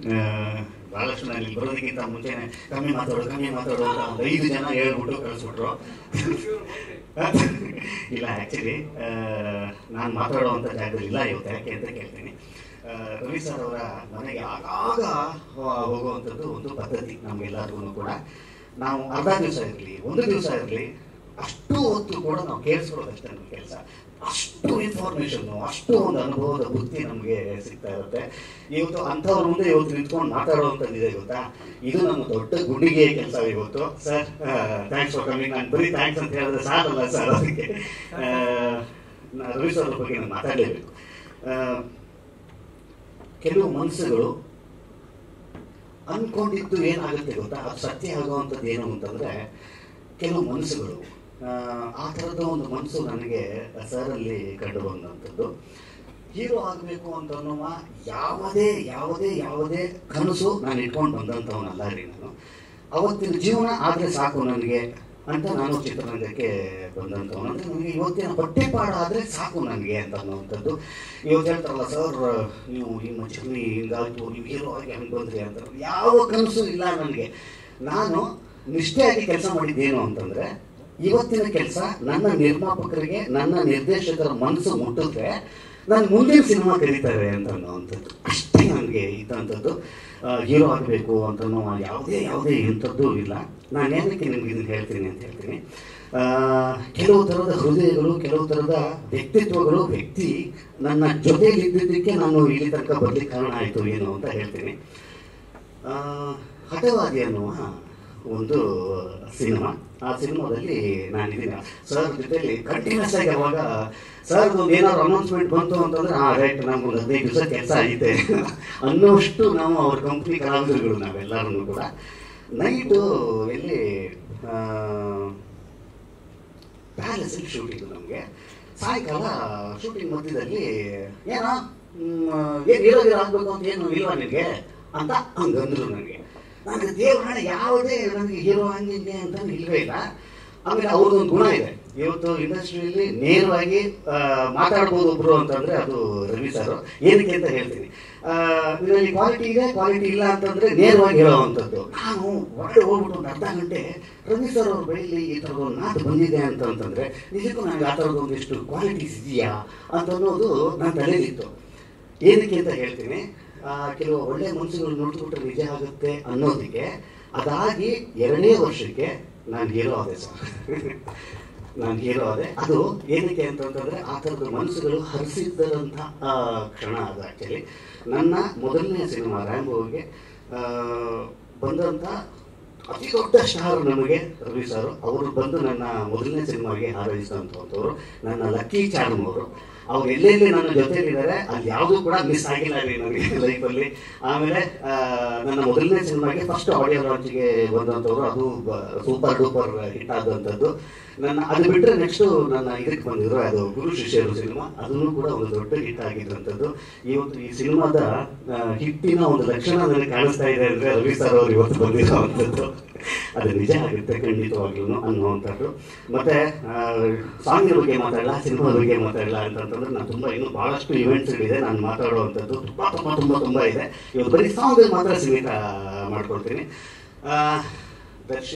ಬಹಳಷ್ಟು ನಾನು ಇಲ್ಲಿ ಬರೋದಕ್ಕಿಂತ ಮುಂಚೆನೆ ಕಮ್ಮಿ ಮಾತಾಡೋ ಕಮ್ಮಿ ಮಾತಾಡೋ ಅಂತ ಒಂದು ಐದು ಜನ ಹೇಳ್ಬಿಟ್ಟು ಕಳಿಸ್ಬಿಟ್ರು ಇಲ್ಲ ಆ್ಯಕ್ಚುಲಿ ನಾನು ಮಾತಾಡುವಂಥ ಜಾಗದಲ್ಲಿ ಇಲ್ಲ ಇವತ್ತು ಯಾಕೆ ಅಂತ ಕೇಳ್ತೀನಿ ಆ, ರವಿ ಸರ್ ಅವರ ಮನೆಗೆ ಆಗಾಗ ಹೋ- ಹೋಗುವಂಥದ್ದು ಒಂದು ಪದ್ಧತಿ ನಮಗೆಲ್ಲರಿಗೂ ಕೂಡ ನಾವು ಅರ್ಧ ದಿವಸ ಇರಲಿ ಒಂದು ದಿವಸ ಇರಲಿ ಅಷ್ಟು ಹೊತ್ತು ಕೂಡ ನಾವು ಕೇಳಿಸ್ಕೊಳ್ಳೋದಷ್ಟೇ ನಮ್ಮ ಕೆಲಸ ಅಷ್ಟು ಇನ್ಫಾರ್ಮೇಶನ್ ಅಷ್ಟು ಒಂದು ಅನುಭವದ ಬುದ್ಧಿ ನಮಗೆ ಸಿಗ್ತಾ ಇರುತ್ತೆ ಇವತ್ತು ಅಂಥವ್ರ ಮುಂದೆ ಇವತ್ತು ನಿಂತ್ಕೊಂಡು ಮಾತಾಡುವಂಥದ್ದಿದೆ ಗೊತ್ತಾ ಇದು ನಮ್ಮ ದೊಡ್ಡ ಗುಂಡಿಗೆ ಕೆಲಸ ಇವತ್ತು ಸರ್ ಥ್ಯಾಂಕ್ಸ್ ಫಾರ್ ಕಮಿಂಗ್ ನಾನು ಬರೀ ಥ್ಯಾಂಕ್ಸ್ ಅಂತ ಹೇಳಿದ್ರೆ ಸಾಲಲ್ಲ ಸರ್ ಅದಕ್ಕೆ ಆ, ನಾ- ರವಿ ಸರ್ ಅವ್ರ ಬಗ್ಗೆ ನಾನು ಮಾತಾಡಲೇಬೇಕು ಆ, ಕೆಲವು ಮನಸ್ಸುಗಳು ಅನ್ಕೊಂಡಿದ್ದು ಏನಾಗುತ್ತೆ ಗೊತ್ತಾ ಅದು ಸತ್ಯ ಆಗುವಂಥದ್ದು ಏನು ಅಂತಂದ್ರೆ ಕೆಲವು ಮನಸ್ಸುಗಳು ಆ, ಆ ಥರದ ಒಂದು ಮನಸ್ಸು ನನಗೆ ಸರಲ್ಲಿ ಕಂಡು ಬಂದಂಥದ್ದು ಹೀರೋ ಆಗಬೇಕು ಅಂತ ಅನ್ನುವ ಯಾವುದೇ ಯಾವುದೇ ಯಾವುದೇ ಕನಸು ನಾನು ಇಟ್ಕೊಂಡು ಬಂದಂಥವನಲ್ಲ ರೀ ನಾನು ಅವತ್ತಿನ ಜೀವನ ಆದರೆ ಸಾಕು ನನಗೆ ಅಂತ ನಾನು ಚಿತ್ರರಂಗಕ್ಕೆ ಬಂದಂಥವನು ಅಂದರೆ ನನಗೆ ಇವತ್ತಿನ ಬಟ್ಟೆಪಾಡ ಆದರೆ ಸಾಕು ನನಗೆ ಅಂತ ಅನ್ನುವಂಥದ್ದು ಇವತ್ತು ಹೇಳ್ತಾರಲ್ಲ ಸರ್ ನೀವು ನಿಮ್ಮ ಜರ್ನಿ ಹಿಂಗಾಯ್ತು ನೀವು ಹೀರೋ ಆಗಿ ಹಂಗೆ ಬಂದ್ರಿ ಅಂತ ಯಾವ ಕನಸು ಇಲ್ಲ ನನಗೆ ನಾನು ನಿಷ್ಠೆಯಾಗಿ ಕೆಲಸ ಮಾಡಿದ್ದೇನು ಅಂತಂದರೆ ಇವತ್ತಿನ ಕೆಲಸ ನನ್ನ ನಿರ್ಮಾಪಕರಿಗೆ ನನ್ನ ನಿರ್ದೇಶಕರ ಮನಸ್ಸು ಮುಟ್ಟಿದ್ರೆ ನಾನು ಮುಂದಿನ ಸಿನಿಮಾ ಕರೀತಾರೆ ಅಂತ ಅನ್ನೋವಂಥದ್ದು ಅಷ್ಟೇ ನನಗೆ ಇದ್ದಂಥದ್ದು ಹೀರೋ ಆಗಬೇಕು ಅಂತ ಅನ್ನೋ ಯಾವುದೇ ಯಾವುದೇ ಇಂಥದ್ದು ಇಲ್ಲ ನಾನು ಏನಕ್ಕೆ ನಿಮ್ಗೆ ಇದನ್ನು ಹೇಳ್ತೀನಿ ಅಂತ ಹೇಳ್ತೀನಿ ಆ, ಕೆಲವು ಥರದ ಹೃದಯಗಳು ಕೆಲವು ಥರದ ವ್ಯಕ್ತಿತ್ವಗಳು ವ್ಯಕ್ತಿ ನನ್ನ ಜೊತೆಲಿ ಇದ್ದಿದ್ದಕ್ಕೆ ನಾನು ಇಲ್ಲಿ ತನಕ ಬರ್ಲಿಕ್ಕೆ ಕಾರಣ ಆಯಿತು ಏನು ಅಂತ ಹೇಳ್ತೀನಿ ಆ, ಹಠವಾದಿ ಅನ್ನುವ ಒಂದು ಸಿನಿಮಾ ಆ ಸಿನಿಮಾದಲ್ಲಿ ನಾನಿದ್ದೀನಿ ಸರ್ ಜೊತೆಲಿ ಕಂಟಿನ್ಯೂಸ್ ಆಗಿ ಅವಾಗ ಸರ್ ಒಂದು ಏನಾದ್ರು ಅನೌನ್ಸ್ಮೆಂಟ್ ಬಂತು ಅಂತಂದ್ರೆ ಹಾ ರೈಟ್ ನಮ್ಗೆ ಒಂದು ಹದಿನೈದು ದಿವಸ ಕೆಲಸ ಐತೆ ಅನ್ನೋಷ್ಟು ನಾವು ಅವ್ರ ಕಂಪ್ನಿ ಕಲಾವಿದರುಗಳು ನಾವೆಲ್ಲರೂ ಕೂಡ ನೈಟು ಎಲ್ಲಿ ಪ್ಯಾಲೇಸಲ್ಲಿ ಶೂಟಿಂಗ್ ನಮಗೆ ಸಾಯಂಕಾಲ ಶೂಟಿಂಗ್ ಮಧ್ಯದಲ್ಲಿ ಏನೋ ಏನು ಹೀರೋ ಹೀರೋ ಆಗ್ಬೇಕು ಅಂತ ಏನು ಇಲ್ವಾ ನಿನಗೆ ಅಂತ ಹಂಗಂದ್ರು ನನಗೆ ನನಗೆ ದೇವ್ರ ಹಣ ಯಾವುದೇ ನನಗೆ ಹೀರೋ ಹಂಗೆ ಹಿಂಗೆ ಅಂತ ಇಲ್ವೇ ಇಲ್ಲ ಆಮೇಲೆ ಅವ್ರದ್ದೊಂದು ಗುಣ ಇದೆ ಇವತ್ತು ಇಂಡಸ್ಟ್ರಿಯಲ್ಲಿ ನೇರವಾಗಿ ಆ, ಮಾತಾಡ್ಬೋದು ಒಬ್ರು ಅಂತಂದ್ರೆ ಅದು ರವಿ ಸರ್ ಏನಕ್ಕೆ ಅಂತ ಹೇಳ್ತೀನಿ ಆ, ಇದರಲ್ಲಿ ಕ್ವಾಲಿಟಿ ಇದೆ ಕ್ವಾಲಿಟಿ ಇಲ್ಲ ಅಂತಂದ್ರೆ ನೇರವಾಗಿ ಹೇಳುವಂಥದ್ದು ನಾನು ಹೊರಗಡೆ ಹೋಗ್ಬಿಟ್ಟು ಒಂದು ಅರ್ಧ ಗಂಟೆ ರವಿ ಸರ್ ಅವ್ರ ಬೈಲಿ ಈ ಥರದ ಒಂದು ಮಾತು ಬಂದಿದೆ ಅಂತ ಅಂತಂದ್ರೆ ನಿಜಕ್ಕೂ ನನಗೆ ಆ ಥರದ್ದು ಒಂದಿಷ್ಟು ಕ್ವಾಲಿಟೀಸ್ ಇದೆಯಾ ಅಂತ ಅನ್ನೋದು ನನ್ನ ತಲೆಯಲ್ಲಿತ್ತು ಏನಕ್ಕೆ ಅಂತ ಹೇಳ್ತೀನಿ ಆ, ಕೆಲವು ಒಳ್ಳೆ ಮನಸ್ಸುಗಳು ನೋಡ್ಬಿಟ್ರೆ ನಿಜ ಆಗುತ್ತೆ ಅನ್ನೋದಕ್ಕೆ ಅದಾಗಿ ಎರಡನೇ ವರ್ಷಕ್ಕೆ ನಾನು ಹೀರೋ ಆದೆ ಸರ್ ನಾನು ಹೀರೋ ಆದೆ ಅದು ಏನಕ್ಕೆ ಅಂತಂತಂದ್ರೆ ಆ ಥರದ ಮನಸ್ಸುಗಳು ಹರಿಸಿದ್ದಂಥ ಆ, ಕ್ಷಣ ಅದು ಆ್ಯಕ್ಚುಲಿ ನನ್ನ ಮೊದಲನೇ ಸಿನಿಮಾ ರ್ಯಾಂಬೋಗೆ ಆ, ಬಂದಂಥ ಅತಿ ದೊಡ್ಡ ಸ್ಟಾರ್ ನಮಗೆ ರವಿ ಸರ್ ಅವರು ಬಂದು ನನ್ನ ಮೊದಲನೇ ಸಿನಿಮಾಗೆ ಹಾರೈಸಿದಂಥವ್ರು ನನ್ನ ಲಕ್ಕಿ ಚಾರ್ಮ್ ಅವರು ಅವ್ರು ಎಲ್ಲೆಲ್ಲಿ ನನ್ನ ಜೊತೆಲಿದ್ದಾರೆ ಅಲ್ಲಿ ಯಾವುದೂ ಕೂಡ ಮಿಸ್ ಆಗಿಲ್ಲ ರೀ ನನಗೆ ಲೈಫಲ್ಲಿ ಆಮೇಲೆ ಆ, ನನ್ನ ಮೊದಲನೇ ಸಿನಿಮಾಗೆ ಫಸ್ಟ್ ಆಡಿಯೋ ಲಾಂಚ್ಗೆ ಬಂದಂಥವ್ರು ಅದು ಸೂಪರ್ ಡೂಪರ್ ಹಿಟ್ ಆದಂಥದ್ದು ನನ್ನ ಅದು ಬಿಟ್ಟರೆ ನೆಕ್ಸ್ಟು ನನ್ನ ಇದಕ್ಕೆ ಬಂದಿದ್ರು ಅದು ಗುರು ಶಿಷ್ಯರು ಸಿನಿಮಾ ಅದನ್ನು ಕೂಡ ಒಂದು ದೊಡ್ಡ ಹಿಟ್ ಆಗಿದ್ದಂಥದ್ದು ಇವತ್ತು ಈ ಸಿನಿಮಾದ ಆ, ಹಿಟ್ಟಿನ ಒಂದು ಲಕ್ಷಣ ನನಗೆ ಕಾಣಿಸ್ತಾ ಇದೆ ಅಂದರೆ ರವಿ ಸರ್ ಅವರು ಇವತ್ತು ಬಂದಿರುವಂಥದ್ದು ಅದು ನಿಜ ಆಗುತ್ತೆ ಖಂಡಿತವಾಗ್ಲೂ ಅನ್ನುವಂಥದ್ದು ಮತ್ತೆ ಸಾಂಗ್ ಬಗ್ಗೆ ಮಾತಾಡಲ್ಲ ಸಿನಿಮಾ ಬಗ್ಗೆ ಮಾತಾಡಲ್ಲ ಅಂತಂತಂದ್ರೆ ನಾನು ತುಂಬ ಇನ್ನೂ ಭಾಳಷ್ಟು ಇವೆಂಟ್ಸ್ಗಳಿದೆ ನಾನು ಮಾತಾಡುವಂಥದ್ದು ತುಂಬ ತುಂಬ ತುಂಬ ತುಂಬ ಇದೆ ಇವತ್ತು ಬರೀ ಸಾಂಗ್ ಮಾತ್ರ ಸೀಮಿತ ಮಾಡ್ಕೊಳ್ತೀನಿ ಆ, ದರ್ಶನ್